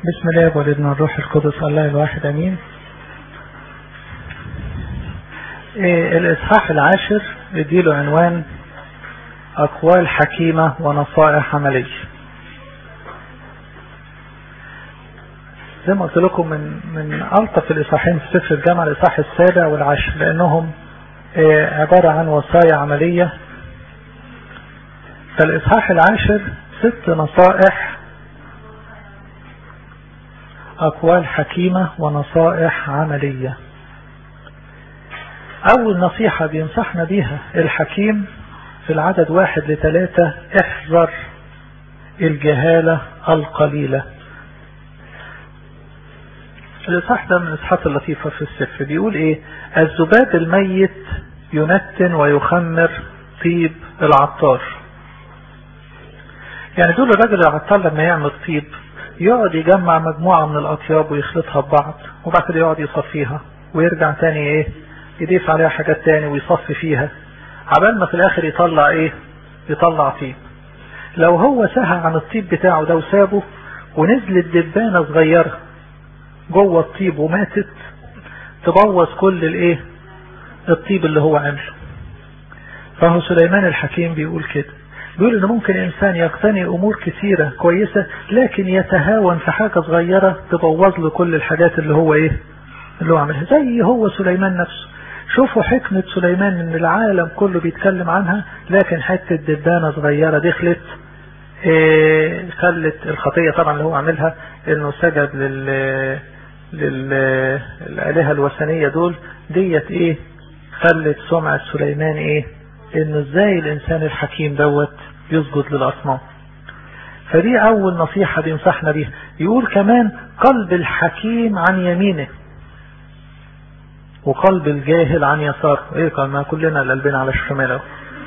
بسم الله والابن والروح القدس الله الواحد امين إيه الاصحاح العاشر اديله عنوان اقوال حكيمة ونصائح عملية زي ما قلت لكم من من الطف الاصحاحين في سفر الجامعة الاصحاح السابع والعاشر لانهم إيه عبارة عن وصايا عملية فالاصحاح العاشر ست نصائح أقوال حكيمة ونصائح عملية أول نصيحة بينصحنا بيها الحكيم في العدد واحد لثلاثة احذر الجهالة القليلة الإصحاح ده من الإصحاحات اللطيفة في السفر بيقول إيه الذباب الميت ينتن ويخمر طيب العطار يعني دول الراجل العطار لما يعمل طيب يقعد يجمع مجموعة من الأطياب ويخلطها ببعض وبعد كده يقعد يصفيها ويرجع تاني ايه يضيف عليها حاجات تاني ويصفي فيها عبال ما في الآخر يطلع ايه يطلع طيب لو هو سهى عن الطيب بتاعه ده وسابه ونزلت دبانة صغيرة جوه الطيب وماتت تبوظ كل الايه الطيب اللي هو عمله فهو سليمان الحكيم بيقول كده بيقول ان ممكن انسان يقتني امور كثيرة كويسة لكن يتهاون في حاجة صغيرة تبوظ له كل الحاجات اللي هو ايه اللي هو عملها زي هو سليمان نفسه شوفوا حكمة سليمان ان العالم كله بيتكلم عنها لكن حتة دبانة صغيرة دخلت إيه خلت الخطية طبعا اللي هو عاملها انه سجد لل للآلهة الوثنية دول ديت ايه خلت سمعة سليمان ايه انه ازاي الانسان الحكيم دوت يسجد للاصنام فدي اول نصيحة بينصحنا بيها يقول كمان قلب الحكيم عن يمينه وقلب الجاهل عن يساره ايه قال ما كلنا قلبنا على الشمال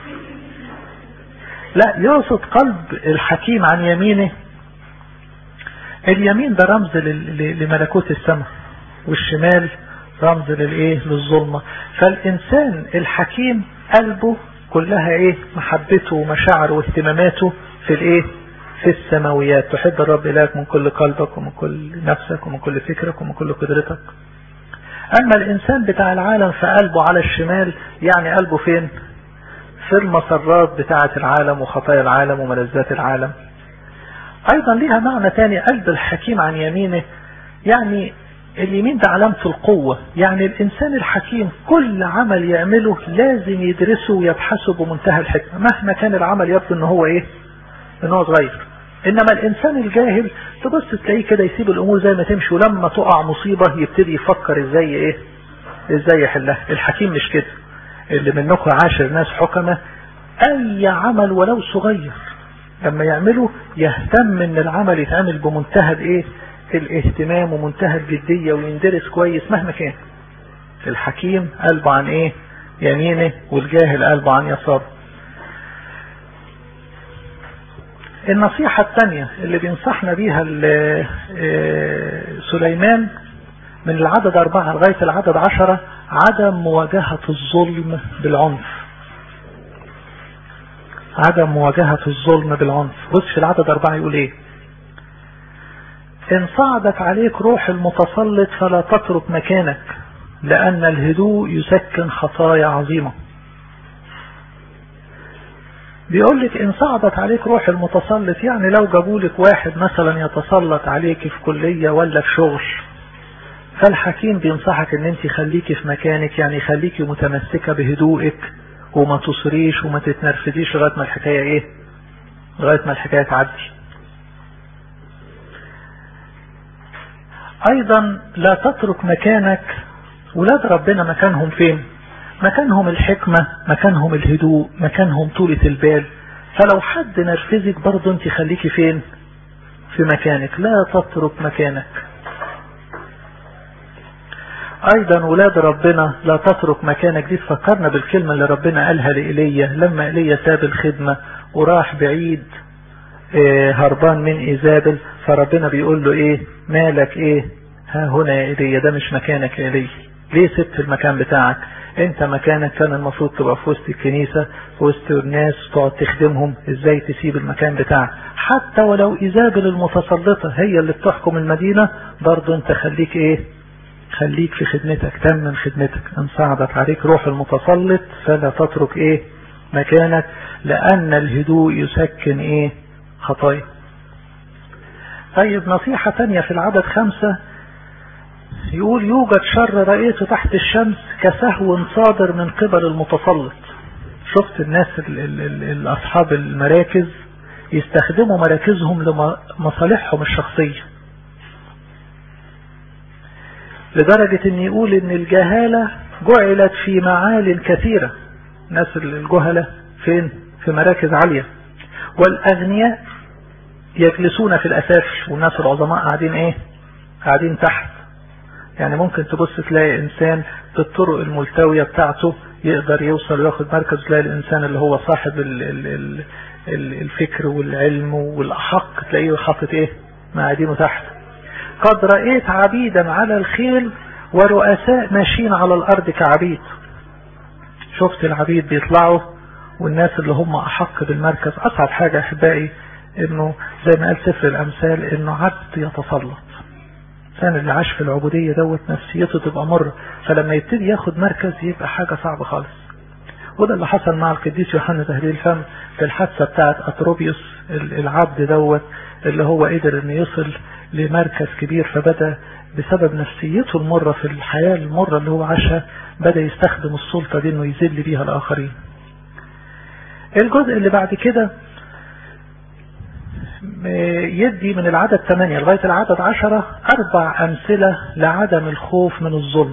لا يقصد قلب الحكيم عن يمينه اليمين ده رمز لملكوت السماء والشمال رمز للايه للظلمة فالانسان الحكيم قلبه كلها ايه محبته ومشاعره واهتماماته في الايه في السماويات تحب الرب إلهك من كل قلبك ومن كل نفسك ومن كل فكرك ومن كل قدرتك أما الإنسان بتاع العالم فقلبه على الشمال يعني قلبه فين في المسرات بتاعة العالم وخطايا العالم وملذات العالم أيضا ليها معنى تاني قلب الحكيم عن يمينه يعني اليمين ده علامة القوة يعني الإنسان الحكيم كل عمل يعمله لازم يدرسه ويبحثه بمنتهى الحكمة مهما كان العمل يبدو ان هو ايه ان هو صغير انما الانسان الجاهل تبص تلاقيه كده يسيب الامور زي ما تمشي ولما تقع مصيبة يبتدي يفكر ازاي ايه ازاي يحلها الحكيم مش كده اللي منكم عاشر ناس حكمة اي عمل ولو صغير لما يعمله يهتم ان العمل يتعمل بمنتهى الايه الاهتمام ومنتهى الجدية ويندرس كويس مهما كان الحكيم قلبه عن ايه يمينه والجاهل قلبه عن يساره النصيحة الثانية اللي بينصحنا بيها سليمان من العدد أربعة لغاية العدد عشرة عدم مواجهة الظلم بالعنف عدم مواجهة الظلم بالعنف بص في العدد أربعة يقول ايه إن صعدت عليك روح المتسلط فلا تترك مكانك لأن الهدوء يسكن خطايا عظيمة بيقول لك إن صعدت عليك روح المتسلط يعني لو جابوا لك واحد مثلا يتسلط عليك في كلية ولا في شغل فالحكيم بينصحك ان انت خليكي في مكانك يعني خليكي متمسكة بهدوءك وما تصريش وما تتنرفديش لغاية ما الحكاية ايه لغاية ما الحكاية تعدي ايضا لا تترك مكانك ولاد ربنا مكانهم فين مكانهم الحكمة مكانهم الهدوء مكانهم طولة البال فلو حد نرفزك برضه انت خليكي فين في مكانك لا تترك مكانك ايضا ولاد ربنا لا تترك مكانك دي تفكرنا بالكلمة اللي ربنا قالها لإيليا لما إيليا ساب الخدمة وراح بعيد اه هربان من إيزابل فربنا بيقول له ايه مالك ايه ها هنا يا إيليا ده مش مكانك يا إيليا ليه سبت المكان بتاعك انت مكانك كان المفروض تبقى في وسط الكنيسة في وسط الناس تقعد تخدمهم ازاي تسيب المكان بتاعك حتى ولو ايزابل المتسلطة هي اللي بتحكم المدينة برضه انت خليك ايه خليك في خدمتك تمم خدمتك ان صعدت عليك روح المتسلط فلا تترك ايه مكانك لان الهدوء يسكن ايه خطايا طيب نصيحة تانية في العدد خمسة يقول يوجد شر رأيته تحت الشمس كسهو صادر من قبل المتسلط شفت الناس الأصحاب المراكز يستخدموا مراكزهم لمصالحهم الشخصية لدرجة ان يقول ان الجهالة جعلت في معال كثيرة الناس الجهلة فين في مراكز عالية والاغنياء يجلسون في الاسافل والناس العظماء قاعدين ايه قاعدين تحت يعني ممكن تبص تلاقي انسان بالطرق الملتوية بتاعته يقدر يوصل وياخد مركز تلاقي الانسان اللي هو صاحب ال ال ال ال الفكر والعلم والاحق تلاقيه حاطط ايه قاعدينه تحت قد رأيت عبيدا على الخيل ورؤساء ماشيين على الارض كعبيد شفت العبيد بيطلعوا والناس اللي هم احق بالمركز اصعب حاجة احبائي انه زي ما قال سفر الامثال انه عبد يتسلط الانسان اللي عاش في العبودية دوت نفسيته تبقى مر فلما يبتدي ياخد مركز يبقى حاجة صعبة خالص وده اللي حصل مع القديس يوحنا تهليل الفم في الحادثة بتاعت أتروبيوس العبد دوت اللي هو قدر انه يصل لمركز كبير فبدأ بسبب نفسيته المرة في الحياة المرة اللي هو عاشها بدأ يستخدم السلطة دي انه يذل بيها الآخرين الجزء اللي بعد كده يدي من العدد 8 لغاية العدد 10 أربع أمثلة لعدم الخوف من الظلم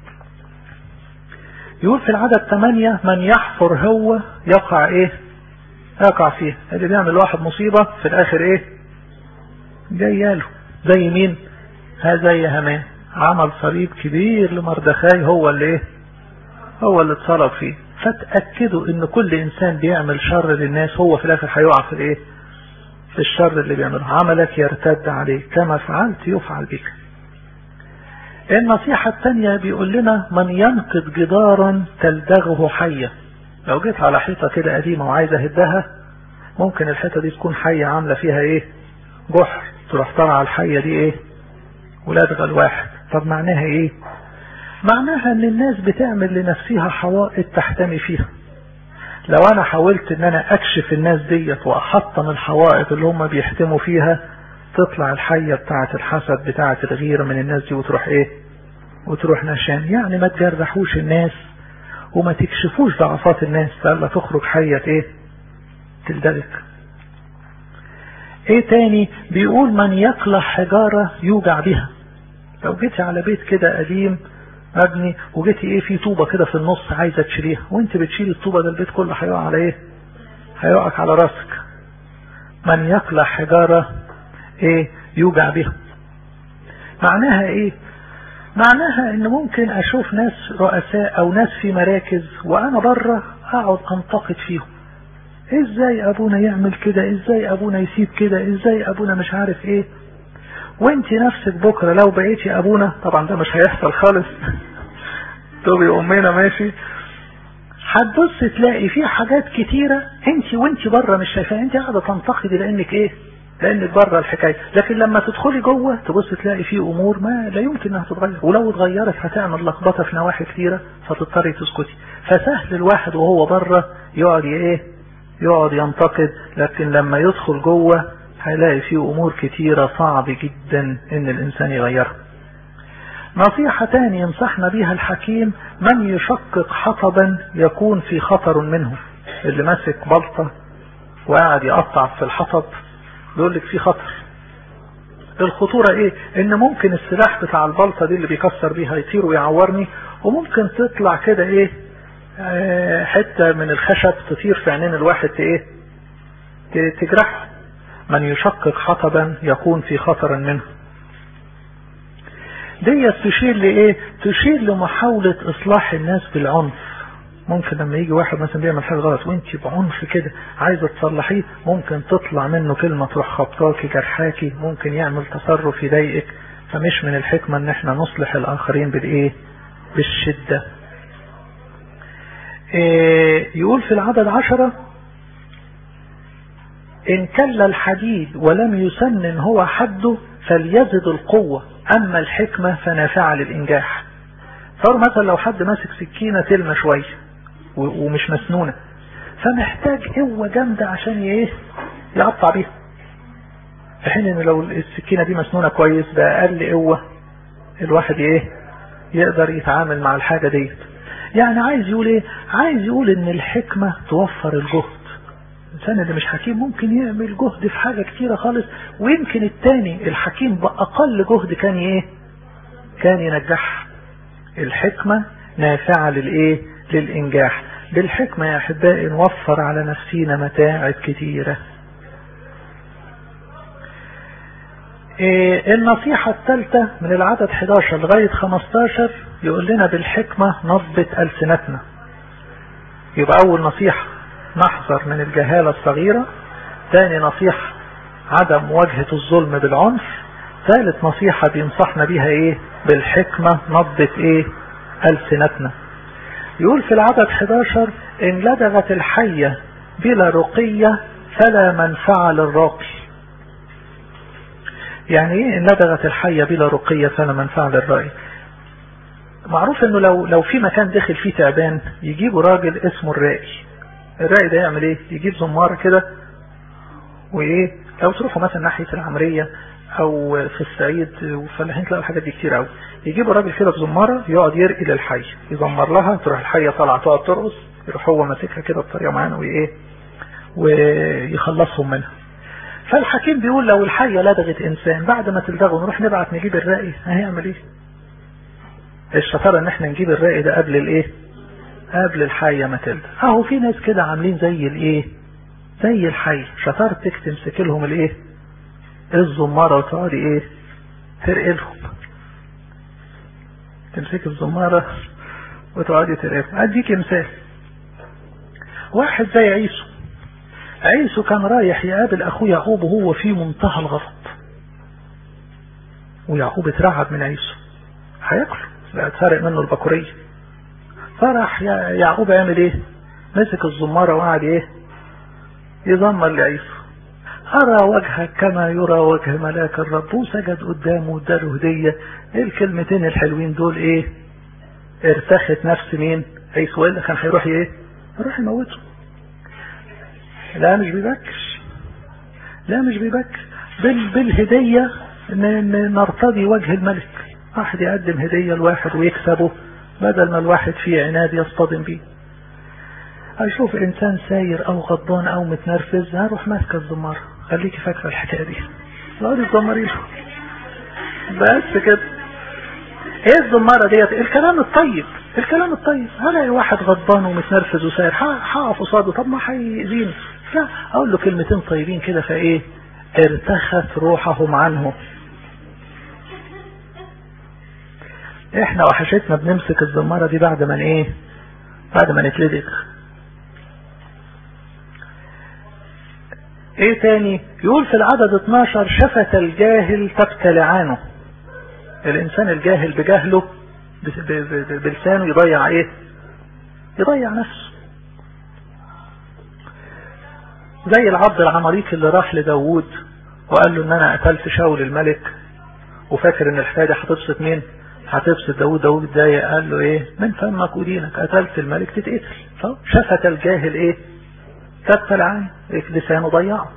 يقول في العدد 8 من يحفر هو يقع ايه يقع فيه اللي بيعمل واحد مصيبة في الآخر ايه جاياله زي مين ها زي همان عمل صليب كبير لمردخاي هو اللي ايه هو اللي اتصلب فيه فتأكدوا ان كل انسان بيعمل شر للناس هو في الاخر هيقع في الايه في الشر اللي بيعمله عملك يرتد عليه كما فعلت يفعل بك النصيحة الثانية بيقول لنا من ينقض جدارا تلدغه حية لو جيت على حيطة كده قديمة وعايز اهدها ممكن الحيطة دي تكون حية عاملة فيها ايه جحر تروح طالعة الحية دي ايه ولادغة الواحد طب معناها ايه معناها ان الناس بتعمل لنفسها حوائط تحتمي فيها لو انا حاولت ان انا اكشف الناس ديت واحطم الحوائط اللي هم بيحتموا فيها تطلع الحية بتاعة الحسد بتاعة الغيرة من الناس دي وتروح ايه وتروح نشان يعني ما تجرحوش الناس وما تكشفوش ضعفات الناس فلا تخرج حية ايه تلدلك ايه تاني بيقول من يقلع حجارة يوجع بها لو جيتي على بيت كده قديم مبني وجيتي ايه في طوبة كده في النص عايزة تشيليها وانت بتشيل الطوبة ده البيت كله هيقع على ايه هيقعك على راسك من يقلع حجارة ايه يوجع بها معناها ايه معناها ان ممكن اشوف ناس رؤساء او ناس في مراكز وانا بره اقعد انتقد فيهم ازاي ابونا يعمل كده ازاي ابونا يسيب كده ازاي ابونا مش عارف ايه وانت نفسك بكرة لو بقيتي ابونا طبعا ده مش هيحصل خالص تبقي امنا ماشي هتبص تلاقي في حاجات كتيرة انت وانت بره مش شايفاها انت قاعدة تنتقدي لانك ايه لانك بره الحكاية لكن لما تدخلي جوه تبص تلاقي في امور ما لا يمكن انها تتغير ولو اتغيرت هتعمل لخبطة في نواحي كتيرة فتضطري تسكتي فسهل الواحد وهو بره يقعد ايه يقعد ينتقد لكن لما يدخل جوه هيلاقي فيه امور كتيرة صعب جدا ان الانسان يغيرها نصيحة تاني ينصحنا بيها الحكيم من يشقق حطبا يكون في خطر منه اللي ماسك بلطة وقاعد يقطع في الحطب بيقول لك في خطر الخطورة ايه ان ممكن السلاح بتاع البلطة دي اللي بيكسر بيها يطير ويعورني وممكن تطلع كده ايه اه حتة من الخشب تطير في عينين الواحد ايه تجرحه من يشقق حطبا يكون في خطر منه ديت تشير لايه تشير لمحاولة اصلاح الناس بالعنف ممكن لما يجي واحد مثلا بيعمل حاجة غلط وانت بعنف كده عايزة تصلحيه ممكن تطلع منه كلمة تروح خبطاكي جرحاكي ممكن يعمل تصرف يضايقك فمش من الحكمة ان احنا نصلح الاخرين بالايه بالشدة إيه يقول في العدد عشرة إن كل الحديد ولم يسنن هو حده فليزد القوة أما الحكمة فنافعة للإنجاح صار مثلا لو حد ماسك سكينة تلمة شوية ومش مسنونة فمحتاج قوة جامدة عشان ايه يقطع بيها في حين ان لو السكينة دي مسنونة كويس بأقل قوة الواحد ايه يقدر يتعامل مع الحاجة ديت يعني عايز يقول ايه عايز يقول ان الحكمة توفر الجهد الانسان اللي مش حكيم ممكن يعمل جهد في حاجة كتيرة خالص ويمكن التاني الحكيم بأقل جهد كان ايه كان ينجح الحكمة نافعة للايه للانجاح بالحكمة يا احبائي نوفر على نفسينا متاعب كتيرة إيه النصيحة الثالثة من العدد 11 لغاية 15 يقول لنا بالحكمة نضبط ألسنتنا يبقى أول نصيحة نحذر من الجهالة الصغيرة ثاني نصيحة عدم مواجهة الظلم بالعنف ثالث نصيحة بينصحنا بيها ايه بالحكمة نضبط ايه ألسنتنا يقول في العدد 11 إن لدغت الحية بلا رقية فلا منفعة للراقي يعني ايه ان لدغت الحية بلا رقية فلا منفعة للرأي معروف انه لو لو في مكان داخل فيه تعبان يجيبوا راجل اسمه الرائي الرائي ده يعمل ايه يجيب زمارة كده وايه لو تروحوا مثلا ناحية العمرية او في الصعيد وفلاحين تلاقوا الحاجات دي كتير قوي يجيبوا راجل كده بزمارة يقعد يرقي للحي يزمر لها تروح الحية طالعة تقعد ترقص يروح هو ماسكها كده بطريقة معينة وايه ويخلصهم منها فالحكيم بيقول لو الحية لدغت انسان بعد ما تلدغه نروح نبعت نجيب الرائي هيعمل ايه الشطارة ان احنا نجيب الرائي ده قبل الايه قبل الحية ما تلدغ اهو في ناس كده عاملين زي الايه زي الحي شطارتك تمسك لهم الايه الزمارة وتقعدي ايه ترقي لهم تمسك الزمارة وتقعدي ترقي لهم اديك مثال واحد زي عيسو عيسو كان رايح يقابل اخوه يعقوب وهو في منتهى الغضب ويعقوب اترعب من عيسو هياكله لا اتسرق منه البكورية فراح يعقوب يعمل ايه مسك الزمارة وقعد ايه يزمر لعيسو أرى وجهك كما يرى وجه ملاك الرب وسجد قدامه واداله هدية الكلمتين الحلوين دول ايه ارتخت نفس مين عيسو وإلا كان هيروح ايه يروح يموته لا مش بيبكش لا مش بيبكش بال بالهدية نرتضي وجه الملك واحد يقدم هدية لواحد ويكسبه بدل ما الواحد فيه عناد يصطدم بيه اشوف انسان ساير او غضبان او متنرفز هروح ماسك الزمارة خليكي فاكرة الحكاية دي اقعدي تزمري له بس كده ايه الزمارة ديت الكلام الطيب الكلام الطيب هلاقي واحد غضبان ومتنرفز وساير هقف قصاده طب ما هيأذيني لا اقول له كلمتين طيبين كده فايه ارتخت روحهم عنه احنا وحشتنا بنمسك الزمارة دي بعد ما ايه بعد ما نتلدغ ايه تاني يقول في العدد 12 شفت الجاهل تبتلعانه الانسان الجاهل بجهله بلسانه يضيع ايه يضيع نفسه زي العبد العماليق اللي راح لداوود وقال له ان انا قتلت شاول الملك وفاكر ان الحكايه دي هتبسط مين هتبسط داوود داوود اتضايق قال له ايه من فمك ودينك قتلت الملك تتقتل شفت الجاهل ايه تبتلعان لسانه ضيعه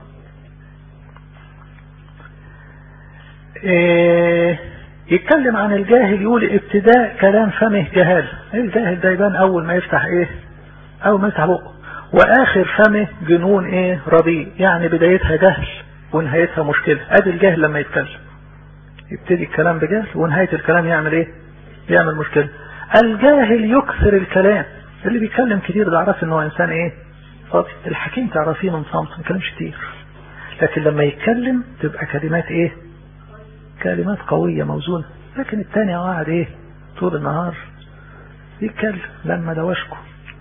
إيه يتكلم عن الجاهل يقول ابتداء كلام فمه جهال الجاهل ده يبان اول ما يفتح ايه اول ما يفتح بقه واخر فمه جنون ايه رديء يعني بدايتها جهل ونهايتها مشكلة ادي الجاهل لما يتكلم يبتدي الكلام بجهل ونهاية الكلام يعمل ايه يعمل مشكلة الجاهل يكثر الكلام اللي بيتكلم كتير ده عرف ان هو انسان ايه فاضي الحكيم تعرفيه من صمت ما يتكلمش كتير لكن لما يتكلم تبقى كلمات ايه كلمات قوية موزونة لكن التاني قاعد ايه طول النهار يتكلم لما دوشكم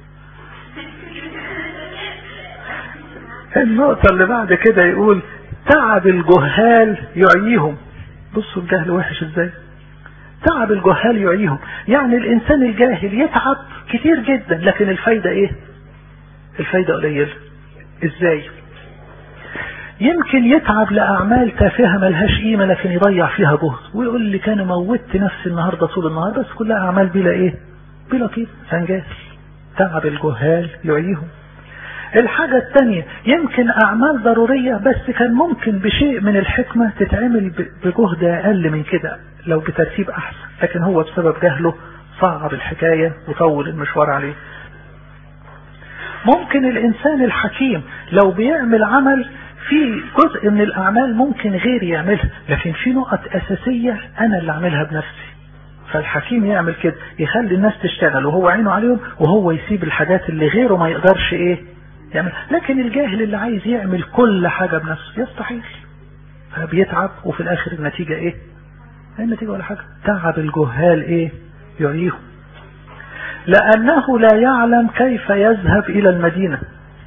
النقطة اللي بعد كده يقول تعب الجهال يعييهم بصوا الجهل وحش ازاي تعب الجهال يعييهم يعني الانسان الجاهل يتعب كتير جدا لكن الفايدة ايه الفايدة قليلة ازاي يمكن يتعب لأعمال تافهة ملهاش قيمة لكن يضيع فيها جهد ويقول لي كان موتت نفسي النهاردة طول النهار بس كلها أعمال بلا إيه بلا قيمة سنجاز تعب الجهال يعيهم الحاجة الثانية يمكن أعمال ضرورية بس كان ممكن بشيء من الحكمة تتعمل بجهد أقل من كده لو بترتيب أحسن لكن هو بسبب جهله صعب الحكاية وطول المشوار عليه ممكن الإنسان الحكيم لو بيعمل عمل في جزء من الأعمال ممكن غيري يعملها لكن في نقط أساسية أنا اللي أعملها بنفسي فالحكيم يعمل كده يخلي الناس تشتغل وهو عينه عليهم وهو يسيب الحاجات اللي غيره ما يقدرش ايه يعمل لكن الجاهل اللي عايز يعمل كل حاجة بنفسه يستحيل فبيتعب وفي الاخر النتيجة ايه النتيجة ولا حاجة تعب الجهال ايه يعيهم لأنه لا يعلم كيف يذهب إلى المدينة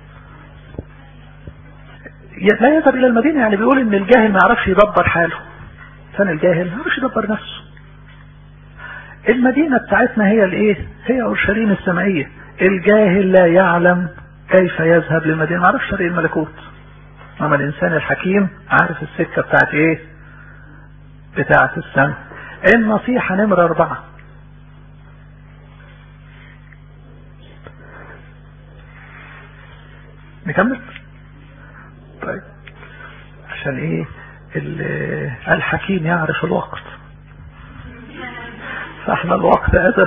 لا يذهب إلى المدينة يعني بيقول إن الجاهل ما يعرفش يدبر حاله فأنا الجاهل ما يعرفش يدبر نفسه المدينة بتاعتنا هي الايه هي اورشليم السمائية الجاهل لا يعلم كيف يذهب للمدينة ما عرفش طريق الملكوت اما الانسان الحكيم عارف السكة بتاعت ايه بتاعت السماء النصيحة نمرة اربعة نكمل طيب عشان ايه الحكيم يعرف الوقت فاحنا الوقت أسف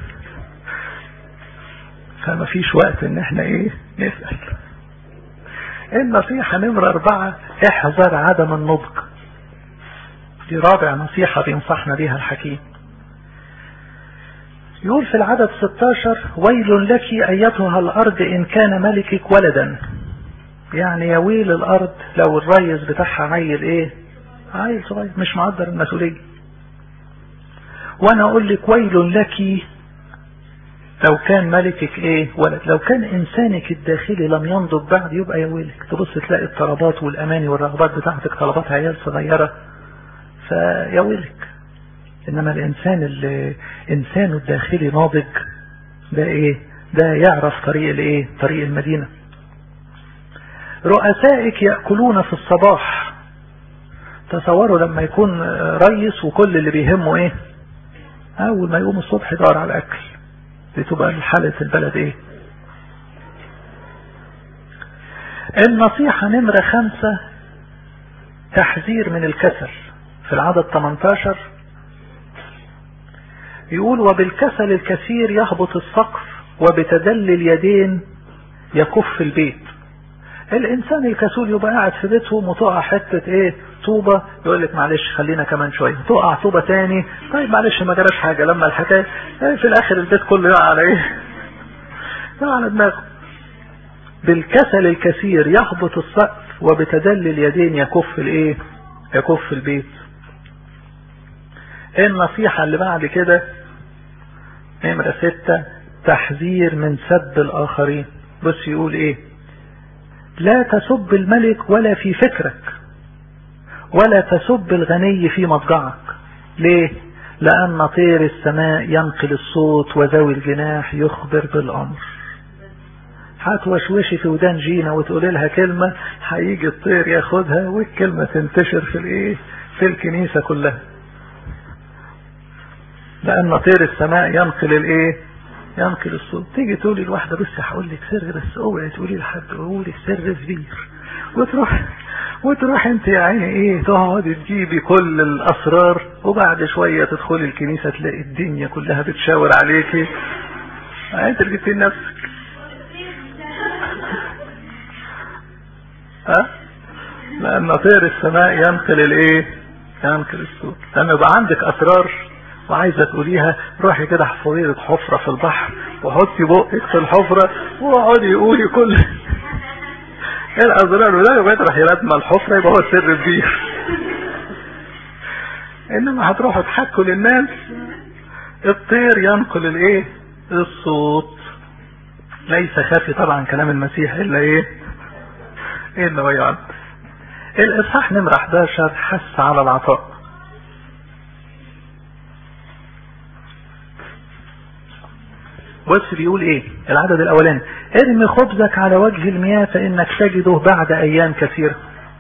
فما فيش وقت ان احنا ايه نسأل النصيحة نمرة اربعة احذر عدم النضج دي رابع نصيحة بينصحنا بيها الحكيم يقول في العدد 16 ويل لك ايتها الارض ان كان ملكك ولدا يعني يا ويل الارض لو الريس بتاعها عيل ايه عيل صغير مش مقدر المسؤوليه وانا اقول لك ويل لك لو كان ملكك ايه ولد لو كان انسانك الداخلي لم ينضج بعد يبقى يا ويلك تبص تلاقي الطلبات والاماني والرغبات بتاعتك طلبات عيال صغيرة فيا ويلك انما الانسان اللي انسانه الداخلي ناضج ده ايه ده يعرف طريق الايه طريق المدينة رؤسائك يأكلون في الصباح تصوروا لما يكون ريس وكل اللي بيهمه ايه اول ما يقوم الصبح يدور على الاكل دي تبقى حالة البلد ايه النصيحة نمرة خمسة تحذير من الكسل في العدد 18 يقول وبالكسل الكثير يهبط السقف وبتدلي اليدين يكف البيت الانسان الكسول يبقى قاعد في بيتهم وتقع حتة ايه طوبة يقول لك معلش خلينا كمان شوية تقع طوبة تاني طيب معلش ما جراش حاجة لما الحكاية في الاخر البيت كله يقع على ايه يقع على دماغه بالكسل الكثير يهبط السقف وبتدلي اليدين يكف الايه يكف البيت ايه النصيحة اللي بعد كده نمرة ستة تحذير من سب الاخرين بص يقول ايه لا تسب الملك ولا في فكرك ولا تسب الغني في مضجعك ليه لأن طير السماء ينقل الصوت وذوي الجناح يخبر بالأمر هتوشوشي في ودان جينا وتقولي لها كلمة هيجي الطير ياخدها والكلمة تنتشر في الايه في الكنيسة كلها لأن طير السماء ينقل الايه ينقل الصوت تيجي تقولي الواحدة بس هقول لك سر بس اوعي تقولي لحد قولي السر كبير وتروح وتروح انت يا عيني ايه تقعدي تجيبي كل الاسرار وبعد شوية تدخلي الكنيسة تلاقي الدنيا كلها بتشاور عليكي انت اللي جبتي نفسك ها لان طير السماء ينقل الايه ينقل الصوت لما يبقى عندك اسرار وعايزة تقوليها روحي كده احفظي لك حفرة في البحر وحطي بقك في الحفرة واقعدي قولي كل الأزرار ده يبقى تروح يردم الحفرة يبقى هو السر كبير إنما هتروحوا تحكوا للناس الطير ينقل الايه الصوت ليس خافي طبعا كلام المسيح إلا إيه إلا ويعد الإصحاح نمرة 11 حث على العطاء بص بيقول ايه العدد الاولاني ارمي خبزك على وجه المياه فانك تجده بعد ايام كثيرة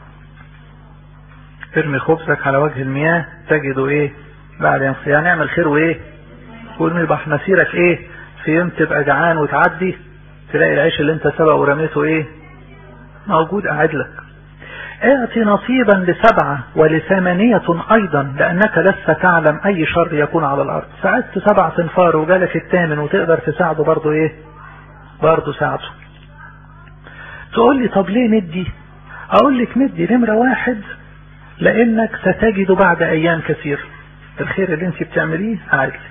ارمي خبزك على وجه المياه تجده ايه بعد ايام يعني اعمل خير وايه قول يبقى مسيرك ايه في يوم تبقى جعان وتعدي تلاقي العيش اللي انت سبق ورميته ايه موجود قاعد لك اعطي نصيبا لسبعة ولثمانية ايضا لانك لست تعلم اي شر يكون على الارض ساعدت سبع تنفار وجالك الثامن وتقدر تساعده برضه ايه برضه ساعده تقول لي طب ليه ندي اقول لك ندي نمرة واحد لانك ستجد بعد ايام كثير الخير اللي انت بتعمليه قاعد لك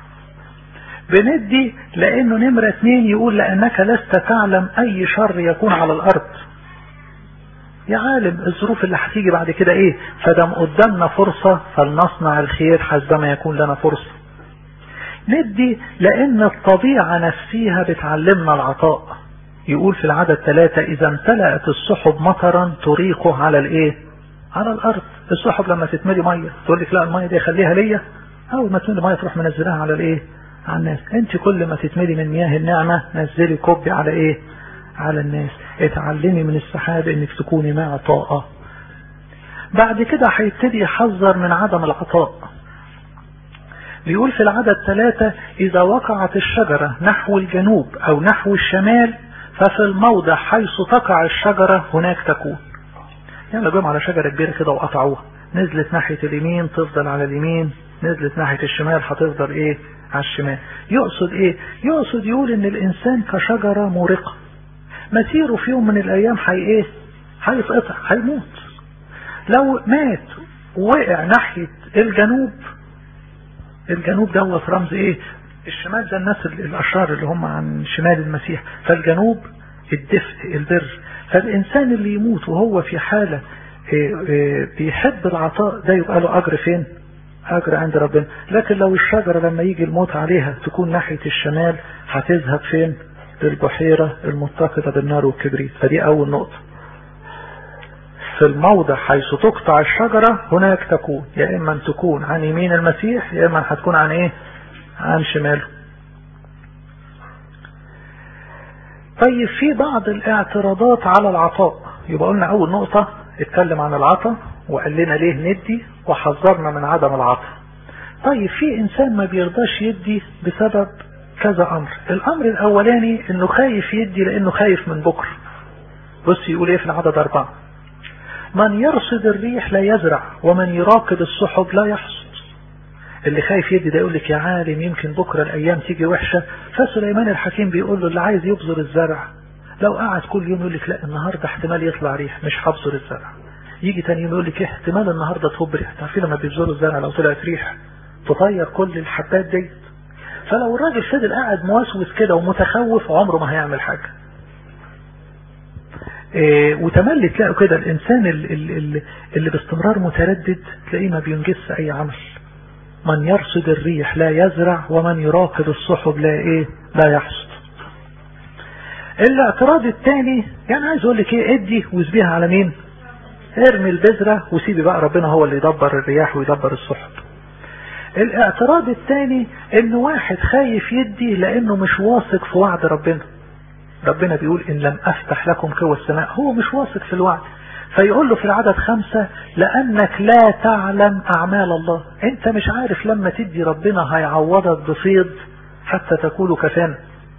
بندي لانه نمرة اتنين يقول لانك لست تعلم اي شر يكون على الارض يا عالم الظروف اللي هتيجي بعد كده ايه فدام قدامنا فرصة فلنصنع الخير حسبما يكون لنا فرصة ندي لان الطبيعة نفسها بتعلمنا العطاء يقول في العدد ثلاثة اذا امتلأت السحب مطرا تريقه على الايه على الارض السحب لما تتملي مية تقول لك لا المية دي خليها ليا اول ما تملي مية تروح منزلها على الايه على الناس انت كل ما تتملي من مياه النعمة نزلي كوبي على ايه على الناس اتعلمي من السحاب انك تكوني مع طاقة بعد كده هيبتدي يحذر من عدم العطاء بيقول في العدد ثلاثة اذا وقعت الشجرة نحو الجنوب او نحو الشمال ففي الموضع حيث تقع الشجرة هناك تكون يعني لو جم على شجرة كبيرة كده وقطعوها نزلت ناحية اليمين تفضل على اليمين نزلت ناحية الشمال هتفضل ايه على الشمال يقصد ايه يقصد يقول ان الانسان كشجرة مورقة مسيره في يوم من الايام حي ايه هيتقطع هيموت لو مات ووقع ناحية الجنوب الجنوب دوت رمز ايه الشمال ده الناس الاشرار اللي هم عن شمال المسيح فالجنوب الدفء البر فالانسان اللي يموت وهو في حالة إيه إيه بيحب العطاء ده يبقى له اجر فين اجر عند ربنا لكن لو الشجرة لما يجي الموت عليها تكون ناحية الشمال هتذهب فين للبحيرة المتقدة بالنار والكبريت فدي اول نقطة في الموضع حيث تقطع الشجرة هناك تكون يا اما ان تكون عن يمين المسيح يا اما هتكون عن ايه عن شماله طيب في بعض الاعتراضات على العطاء يبقى قلنا اول نقطة اتكلم عن العطاء وقال لنا ليه ندي وحذرنا من عدم العطاء طيب في انسان ما بيرضاش يدي بسبب كذا امر الامر الاولاني انه خايف يدي لانه خايف من بكره بص يقول ايه في العدد اربعة من يرصد الريح لا يزرع ومن يراقب السحب لا يحصد اللي خايف يدي ده يقول لك يا عالم يمكن بكرة الايام تيجي وحشة فسليمان الحكيم بيقول له اللي عايز يبذر الزرع لو قعد كل يوم يقول لك لا النهاردة احتمال يطلع ريح مش هبذر الزرع يجي تاني يوم يقول لك احتمال النهاردة تهب ريح تعرفين لما بيبذروا الزرع لو طلعت ريح تطير كل الحبات دي فلو الراجل فضل قاعد موسوس كده ومتخوف عمره ما هيعمل حاجة إيه وتملي تلاقوا كده الانسان اللي, اللي, اللي باستمرار متردد تلاقيه ما بينجزش اي عمل من يرصد الريح لا يزرع ومن يراقب السحب لا ايه لا يحصد الاعتراض الثاني يعني عايز اقول لك ايه ادي واسبيها على مين ارمي البذرة وسيبي بقى ربنا هو اللي يدبر الرياح ويدبر السحب الاعتراض الثاني ان واحد خايف يدي لانه مش واثق في وعد ربنا ربنا بيقول ان لم افتح لكم قوى السماء هو مش واثق في الوعد فيقول له في العدد خمسة لانك لا تعلم اعمال الله انت مش عارف لما تدي ربنا هيعوضك بفيض حتى تكون كفانا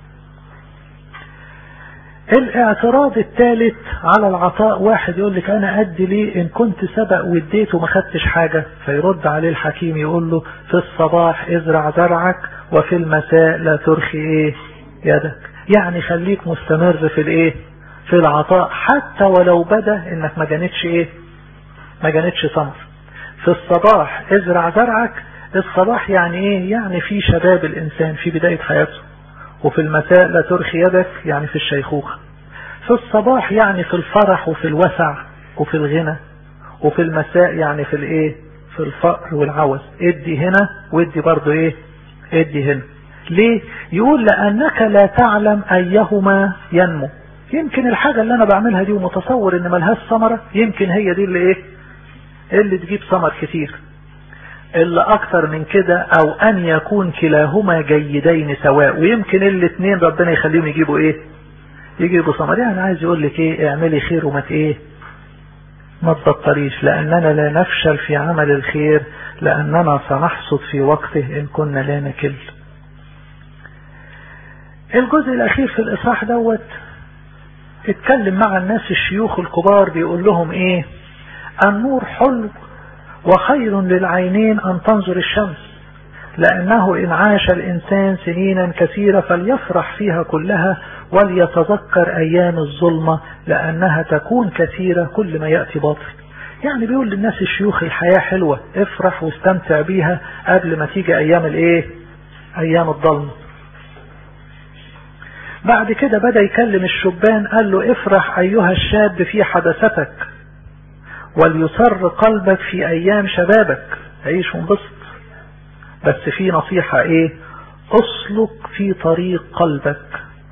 الاعتراض الثالث على العطاء واحد يقول لك انا ادي ليه ان كنت سبق واديت وما خدتش حاجة فيرد عليه الحكيم يقول له في الصباح ازرع زرعك وفي المساء لا ترخي ايه يدك يعني خليك مستمر في الايه في العطاء حتى ولو بدا انك ما جانتش ايه ما جانتش ثمر في الصباح ازرع زرعك الصباح يعني ايه يعني في شباب الانسان في بداية حياته وفي المساء لا ترخي يدك يعني في الشيخوخة في الصباح يعني في الفرح وفي الوسع وفي الغنى وفي المساء يعني في الايه في الفقر والعوز ادي هنا وادي برضو ايه ادي هنا ليه يقول لانك لا تعلم ايهما ينمو يمكن الحاجة اللي انا بعملها دي ومتصور ان ملهاش ثمرة يمكن هي دي اللي ايه اللي تجيب ثمر كتير اللي اكتر من كده او ان يكون كلاهما جيدين سواء ويمكن الاثنين ربنا يخليهم يجيبوا ايه يجيبوا ثمر يعني عايز يقول لك ايه اعملي خير وما ايه ما تبطليش لاننا لا نفشل في عمل الخير لاننا سنحصد في وقته ان كنا لا نكل الجزء الاخير في الاصحاح دوت اتكلم مع الناس الشيوخ الكبار بيقول لهم ايه النور حلو وخير للعينين ان تنظر الشمس لانه ان عاش الانسان سنينا كثيرة فليفرح فيها كلها وليتذكر ايام الظلمة لانها تكون كثيرة كل ما يأتي باطل يعني بيقول للناس الشيوخ الحياة حلوة افرح واستمتع بيها قبل ما تيجي ايام الايه ايام الظلمة بعد كده بدأ يكلم الشبان قال له افرح ايها الشاب في حدثتك وليسر قلبك في ايام شبابك عيش وانبسط بس في نصيحة ايه اسلك في طريق قلبك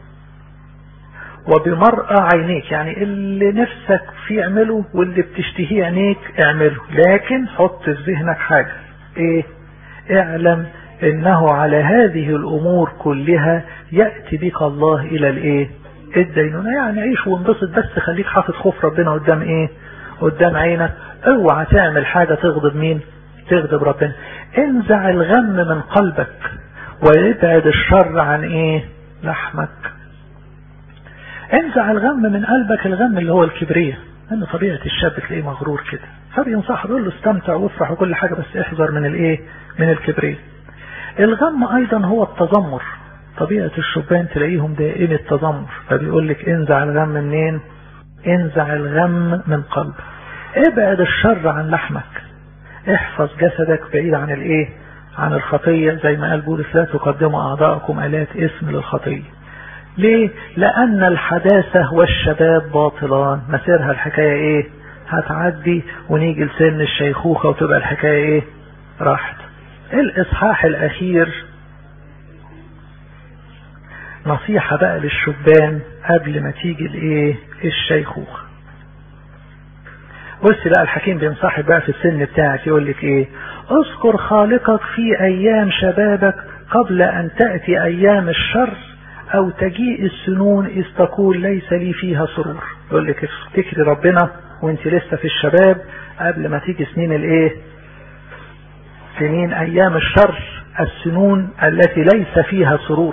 وبمرأة عينيك يعني اللي نفسك فيه اعمله واللي بتشتهيه عينيك اعمله لكن حط في ذهنك حاجة ايه اعلم انه على هذه الامور كلها يأتي بك الله الى الايه الدينونة يعني عيش وانبسط بس خليك حاطط خوف ربنا قدام ايه قدام عينك اوعى تعمل حاجة تغضب مين تغضب ربنا انزع الغم من قلبك ويبعد الشر عن ايه لحمك انزع الغم من قلبك الغم اللي هو الكبرية لان طبيعة الشاب تلاقيه مغرور كده فبينصح بيقول له استمتع وافرح وكل حاجة بس احذر من الايه من الكبرية الغم ايضا هو التذمر طبيعة الشبان تلاقيهم دائم التذمر فبيقول لك انزع الغم منين انزع الغم من قلبك ابعد الشر عن لحمك احفظ جسدك بعيد عن الايه عن الخطية زي ما قال بولس لا تقدموا اعضاءكم الات اسم للخطية ليه لان الحداثة والشباب باطلان مسيرها الحكاية ايه هتعدي ونيجي لسن الشيخوخة وتبقى الحكاية ايه راحت الاصحاح الاخير نصيحة بقى للشبان قبل ما تيجي الايه الشيخوخة بص بقى الحكيم بينصحك بقى في السن بتاعك يقول لك ايه اذكر خالقك في ايام شبابك قبل ان تأتي ايام الشر او تجيء السنون اذ تقول ليس لي فيها سرور يقول لك افتكري ربنا وانت لسه في الشباب قبل ما تيجي سنين الايه سنين ايام الشر السنون التي ليس فيها سرور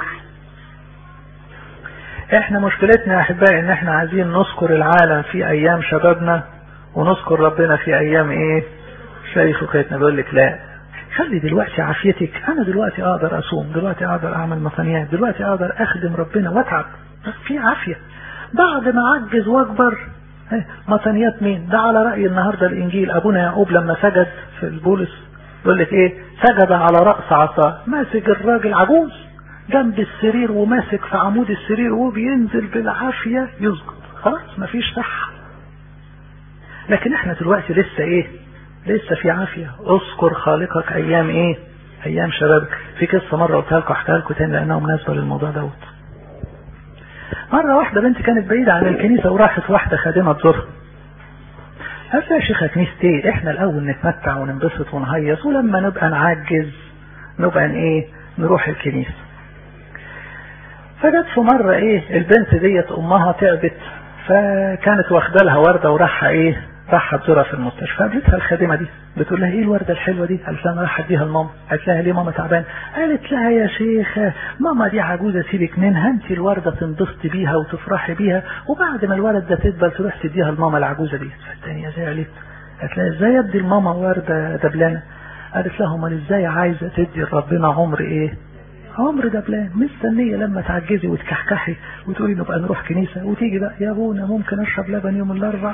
احنا مشكلتنا يا احبائي ان احنا عايزين نذكر العالم في ايام شبابنا ونذكر ربنا في ايام ايه شيخوختنا بيقول لك لا خلي دلوقتي عافيتك انا دلوقتي اقدر اصوم دلوقتي اقدر اعمل مصانيات دلوقتي اقدر اخدم ربنا واتعب في عافية بعد ما اعجز واكبر مصانيات مين ده على رأي النهاردة الانجيل ابونا يعقوب لما سجد في البولس يقول لك ايه سجد على رأس عصاه ماسك الراجل عجوز جنب السرير وماسك في عمود السرير وبينزل بالعافية يسجد خلاص مفيش صحة لكن احنا دلوقتي لسه ايه لسه في عافية اذكر خالقك ايام ايه ايام شبابك في قصة مرة قلتها لكم احكيها لكم تاني لانها مناسبة للموضوع دوت مرة واحدة بنت كانت بعيدة عن الكنيسة وراحت واحدة خادمة تزورها قالت يا شيخة كنيسة ايه احنا الاول نتمتع وننبسط ونهيص ولما نبقى نعجز نبقى ايه نروح الكنيسة فجت في مرة ايه البنت ديت امها تعبت فكانت واخده لها وردة وراحها ايه راحت تزورها في المستشفى قابلتها الخادمة دي بتقول لها ايه الوردة الحلوة دي قالت لها انا راح اديها لماما قالت لها ليه ماما تعبان قالت لها يا شيخة ماما دي عجوزة سيبك منها انت الوردة تنبسطي بيها وتفرحي بيها وبعد ما الورد ده تدبل تروح تديها لماما العجوزة دي فالتانية زعلت قالت لها ازاي ادي لماما وردة دبلانة قالت لها امال ازاي عايزة تدي لربنا عمر ايه عمر دبلان مستنية لما تعجزي وتكحكحي وتقولي نبقى نروح كنيسة وتيجي بقى يا ابونا ممكن اشرب لبن يوم الاربع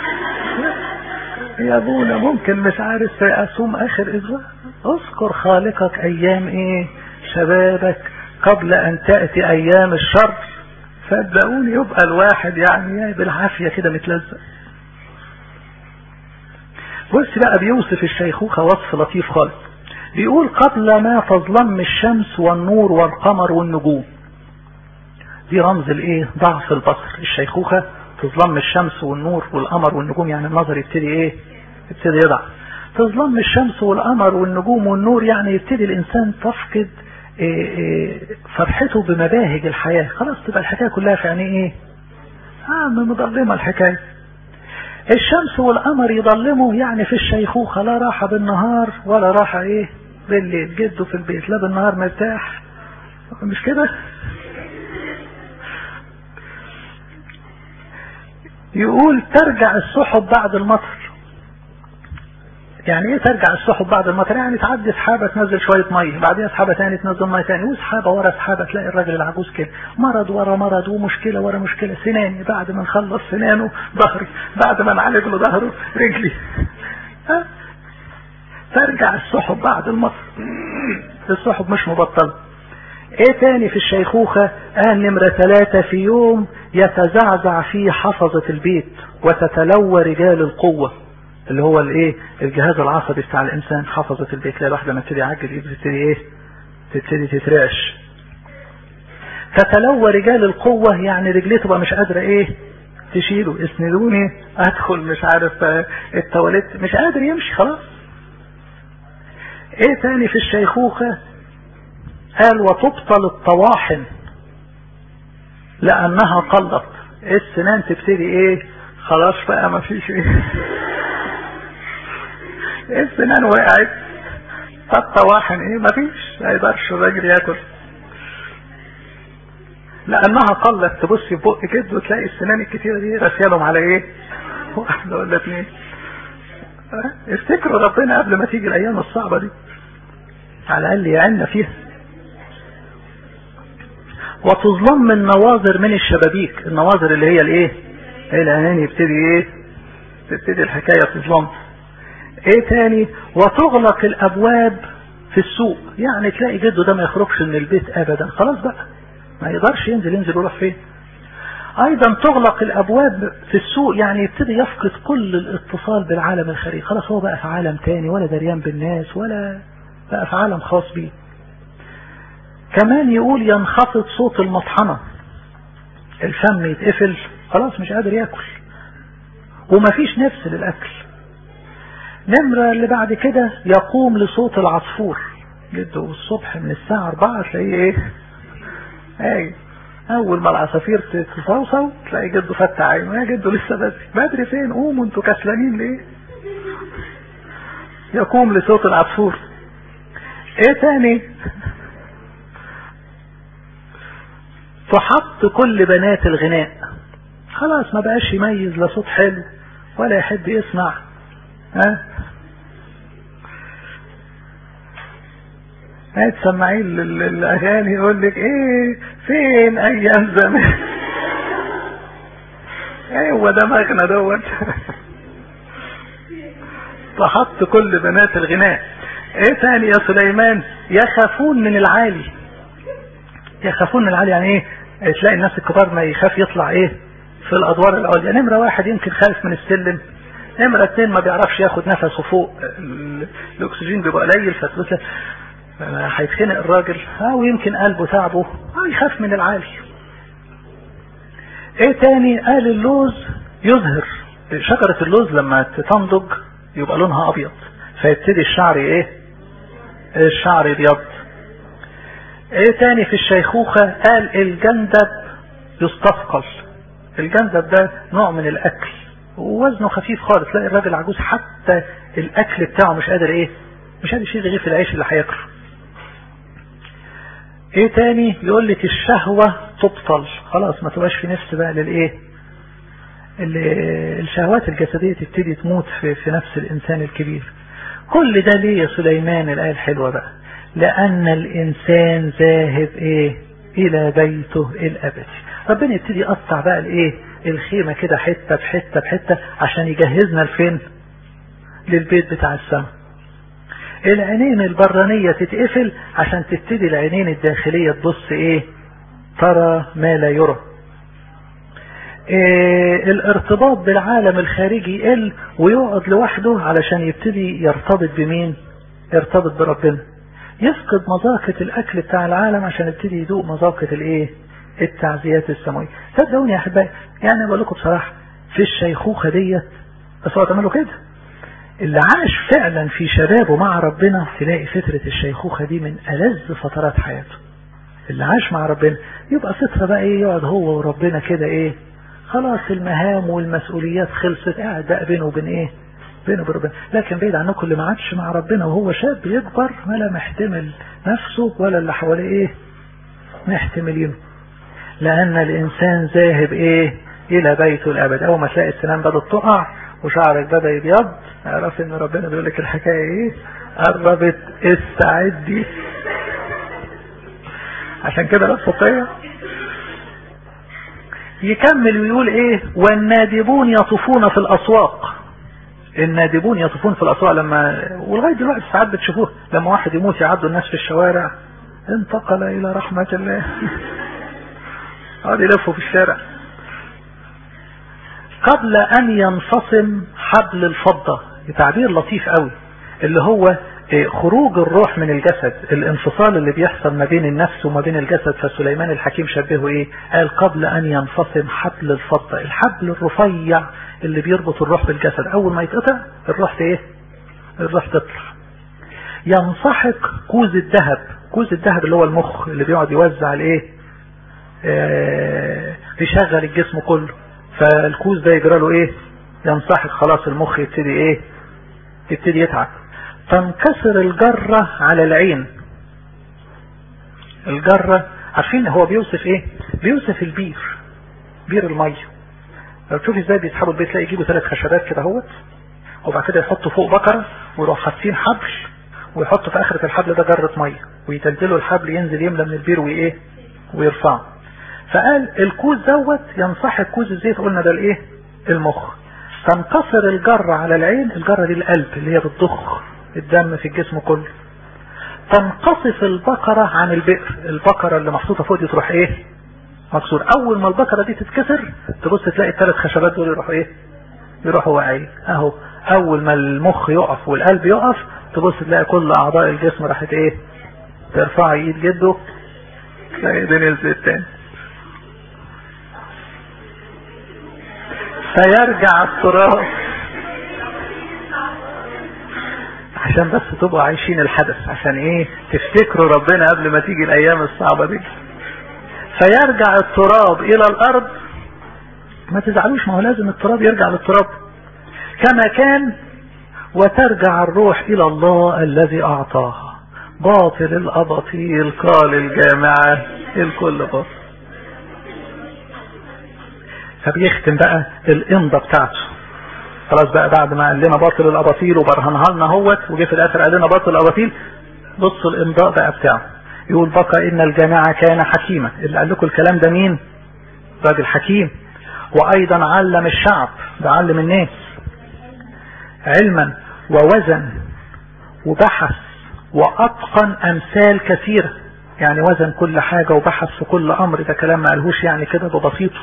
يا ابونا ممكن مش عارف اصوم اخر اسبوع اذكر خالقك ايام ايه شبابك قبل ان تأتي ايام الشر صدقوني يبقى الواحد يعني بالعافية كده متلزق بص بقى بيوصف الشيخوخة وصف لطيف خالص بيقول قبل ما تظلم الشمس والنور والقمر والنجوم دي رمز الايه ضعف البصر الشيخوخة تظلم الشمس والنور والقمر والنجوم يعني النظر يبتدي ايه يبتدي يضعف تظلم الشمس والقمر والنجوم والنور يعني يبتدي الإنسان تفقد فرحته بمباهج الحياة خلاص تبقى الحكاية كلها في يعني ايه آه مظلمة الحكاية الشمس والقمر يضلموا يعني في الشيخوخة لا راحة بالنهار ولا راحة ايه بالليل جده في البيت لا بالنهار مرتاح مش كده يقول ترجع السحب بعد المطر يعني ايه ترجع السحب بعد المطر يعني تعدي سحابة تنزل شوية مية بعدين سحابة تاني تنزل مية تاني وسحابة ورا سحابة تلاقي الراجل العجوز كده مرض ورا مرض ومشكلة ورا مشكلة سناني بعد ما نخلص سنانه ظهري بعد ما نعالج له ظهره رجلي ها ترجع السحب بعد المطر السحب مش مبطلة ايه تاني في الشيخوخة قال نمرة ثلاثة في يوم يتزعزع فيه حفظة البيت وتتلوى رجال القوة اللي هو الايه الجهاز العصبي بتاع الانسان حفظة البيت تلاقي الواحد لما تبتدي يعجل ايده تبتدي ايه تبتدي تترعش تتلوى رجال القوة يعني رجليه تبقى مش قادرة ايه تشيله اسندوني ادخل مش عارف التواليت مش قادر يمشي خلاص ايه تاني في الشيخوخة قال وتبطل الطواحن لانها قلت السنان تبتدي ايه خلاص بقى ما فيش ايه السنان وقعت فالطواحن ايه ما فيش ما يقدرش الراجل ياكل لانها قلت تبص في بق كده وتلاقي السنان الكتيره دي راسيالهم على ايه واحده ولا اثنين افتكروا ربنا قبل ما تيجي الايام الصعبه دي على الاقل يعنا فيها وتظلم النواظر من الشبابيك النواظر اللي هي الايه العينين يبتدي ايه تبتدي الحكايه تظلم ايه تاني وتغلق الابواب في السوق يعني تلاقي جده ده ما يخرجش من البيت ابدا خلاص بقى ما يقدرش ينزل ينزل يروح فين ايضا تغلق الابواب في السوق يعني يبتدي يفقد كل الاتصال بالعالم الخارجي خلاص هو بقى في عالم تاني ولا دريان بالناس ولا بقى في عالم خاص بيه كمان يقول ينخفض صوت المطحنة الفم يتقفل خلاص مش قادر ياكل ومفيش نفس للاكل نمرة اللي بعد كده يقوم لصوت العصفور جده الصبح من الساعة 4 تلاقيه ايه ايه اول ما العصافير تتصوصو تلاقي جده فتح عينه يا جده لسه بدري بدري فين قوموا انتوا كسلانين ليه يقوم لصوت العصفور ايه تاني تحط كل بنات الغناء خلاص ما بقاش يميز لا صوت حلو ولا يحب يسمع ها ها تسمعين الاغاني يقول لك ايه فين ايام زمان ايوه ده مغنى دوت تحط كل بنات الغناء ايه تاني يا سليمان يخافون من العالي يخافون من العالي يعني ايه تلاقي الناس الكبار ما يخاف يطلع ايه في الادوار العليا نمرة واحد يمكن خايف من السلم نمرة اتنين ما بيعرفش ياخد نفسه فوق الاكسجين بيبقى قليل فتبص هيتخنق الراجل او يمكن قلبه تعبه او يخاف من العالي ايه تاني قال اللوز يظهر شجرة اللوز لما تنضج يبقى لونها ابيض فيبتدي الشعر ايه الشعر ابيض ايه تاني في الشيخوخة قال الجندب يستثقل الجندب ده نوع من الاكل ووزنه خفيف خالص تلاقي الراجل عجوز حتى الاكل بتاعه مش قادر ايه مش قادر يشيل رغيف العيش اللي هياكله ايه تاني يقول لك الشهوة تبطل خلاص ما تبقاش في نفس بقى للايه الشهوات الجسدية تبتدي تموت في, في نفس الانسان الكبير كل ده ليه يا سليمان الآية الحلوة بقى لأن الإنسان ذاهب إيه إلى بيته الأبدي ربنا يبتدي يقطع بقى الإيه الخيمة كده حتة بحتة بحتة عشان يجهزنا لفين للبيت بتاع السماء العينين البرانية تتقفل عشان تبتدي العينين الداخلية تبص ايه ترى ما لا يرى إيه الارتباط بالعالم الخارجي يقل ويقعد لوحده علشان يبتدي يرتبط بمين يرتبط بربنا يفقد مذاقة الاكل بتاع العالم عشان يبتدي يدوق مذاقة الايه التعزيات السماوية صدقوني يا احبائي يعني بقول لكم بصراحة في الشيخوخة ديت بس هو تعملوا كده اللي عاش فعلا في شبابه مع ربنا تلاقي فترة الشيخوخة دي من ألذ فترات حياته اللي عاش مع ربنا يبقى فترة بقى ايه يقعد هو وربنا كده ايه خلاص المهام والمسؤوليات خلصت قاعد بقى بينه وبين ايه بينه وبين ربنا لكن بعيد عنكم اللي ما عادش مع ربنا وهو شاب يكبر ولا محتمل نفسه ولا اللي حواليه ايه محتملينه لأن الإنسان ذاهب إيه إلى بيته الأبد أول ما تلاقي السنان بدأت تقع وشعرك بدأ يبيض اعرف إن ربنا بيقول لك الحكاية إيه قربت استعدي عشان كده لا تستطيع يكمل ويقول إيه والنادبون يطوفون في الأسواق النادبون يطوفون في الأسواق لما ولغاية دلوقتي ساعات بتشوفوه لما واحد يموت يعدوا الناس في الشوارع انتقل إلى رحمة الله قعد يلفوا في الشارع قبل ان ينفصم حبل الفضة تعبير لطيف قوي اللي هو خروج الروح من الجسد الانفصال اللي بيحصل ما بين النفس وما بين الجسد فسليمان الحكيم شبهه ايه قال قبل ان ينفصم حبل الفضة الحبل الرفيع اللي بيربط الروح بالجسد اول ما يتقطع الروح ايه الروح تطلع ينسحق كوز الذهب كوز الذهب اللي هو المخ اللي بيقعد يوزع الايه يشغل الجسم كله فالكوز ده يجرى له ايه ينسحق خلاص المخ يبتدي ايه يبتدي يتعب تنكسر الجرة على العين الجرة عارفين هو بيوصف ايه بيوصف البير بير المية لو تشوف ازاي بيسحبوا البيت تلاقي يجيبوا ثلاث خشبات كده اهوت وبعد كده يحطوا فوق بكرة ويروحوا حاطين حبل ويحطوا في اخرة الحبل ده جرة مية ويتلتلوا الحبل ينزل يملى من البير وايه ويرفعه فقال الكوز دوت ينصحك كوز الزيت قلنا ده الايه المخ تنكسر الجرة على العين الجرة دي القلب اللي هي بتضخ الدم في الجسم كله تنقصف البقرة عن البئر البقرة اللي محطوطة فوق دي تروح ايه مكسور اول ما البقرة دي تتكسر تبص تلاقي الثلاث خشبات دول يروحوا ايه يروحوا واقعين اهو اول ما المخ يقف والقلب يقف تبص تلاقي كل اعضاء الجسم راحت ايه ترفع ايد جده تلاقي ايدين نزلت تاني فيرجع التراب عشان بس تبقوا عايشين الحدث عشان ايه تفتكروا ربنا قبل ما تيجي الايام الصعبة دي فيرجع التراب الى الارض ما تزعلوش ما هو لازم التراب يرجع للتراب كما كان وترجع الروح الى الله الذي اعطاها باطل الاباطيل قال الجامعة الكل باطل فبيختم بقى الامضة بتاعته خلاص بقى بعد ما قال لنا باطل الاباطيل وبرهنها لنا اهوت وجه في الاخر قال لنا باطل الاباطيل بصوا الامضاء بقى بتاعه يقول بقى ان الجامعة كان حكيما اللي قال لكم الكلام ده مين راجل حكيم وايضا علم الشعب ده علم الناس علما ووزن وبحث واتقن امثال كثيرة يعني وزن كل حاجة وبحث في كل امر ده كلام ما قالهوش يعني كده ببسيطه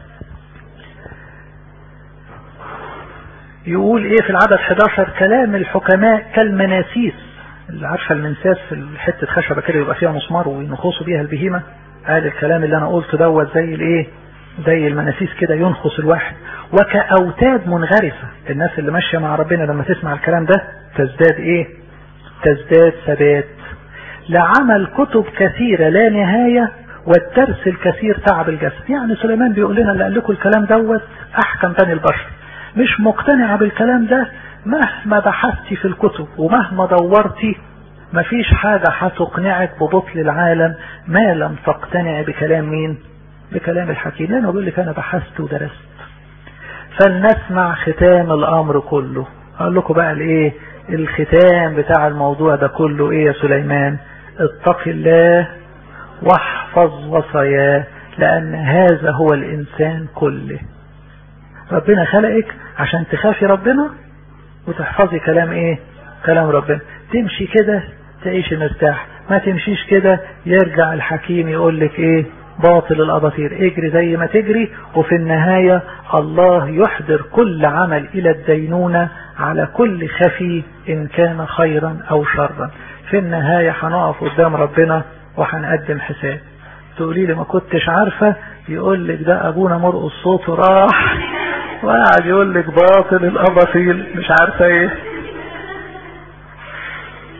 يقول ايه في العدد 11 كلام الحكماء كالمناسيس اللي عارفه المنساس في حته خشبه كده يبقى فيها مسمار وينخصوا بيها البهيمه قال الكلام اللي انا قلته دوت زي الايه زي المناسيس كده ينخص الواحد وكاوتاد منغرسه الناس اللي ماشيه مع ربنا لما تسمع الكلام ده تزداد ايه تزداد ثبات لعمل كتب كثيره لا نهايه والدرس الكثير تعب الجسد يعني سليمان بيقول لنا اللي قال لكم الكلام دوت احكم بني البشر مش مقتنعة بالكلام ده مهما بحثتي في الكتب ومهما دورتي مفيش حاجة هتقنعك ببطل العالم ما لم تقتنع بكلام مين بكلام الحكيم لأنه بيقول لك أنا بحثت ودرست فلنسمع ختام الأمر كله أقول لكم بقى الإيه الختام بتاع الموضوع ده كله إيه يا سليمان اتق الله واحفظ وصاياه لأن هذا هو الإنسان كله ربنا خلقك عشان تخافي ربنا وتحفظي كلام ايه كلام ربنا تمشي كده تعيش مرتاح ما تمشيش كده يرجع الحكيم يقول لك ايه باطل الاباطير اجري زي ما تجري وفي النهاية الله يحضر كل عمل الى الدينونة على كل خفي ان كان خيرا او شرا في النهاية هنقف قدام ربنا وهنقدم حساب تقولي لي ما كنتش عارفة يقول لك ده ابونا مرقص صوته راح وقاعد يقول لك باطل الاباطيل مش عارفه ايه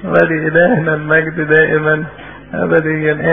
ولإلهنا المجد دائما أبديا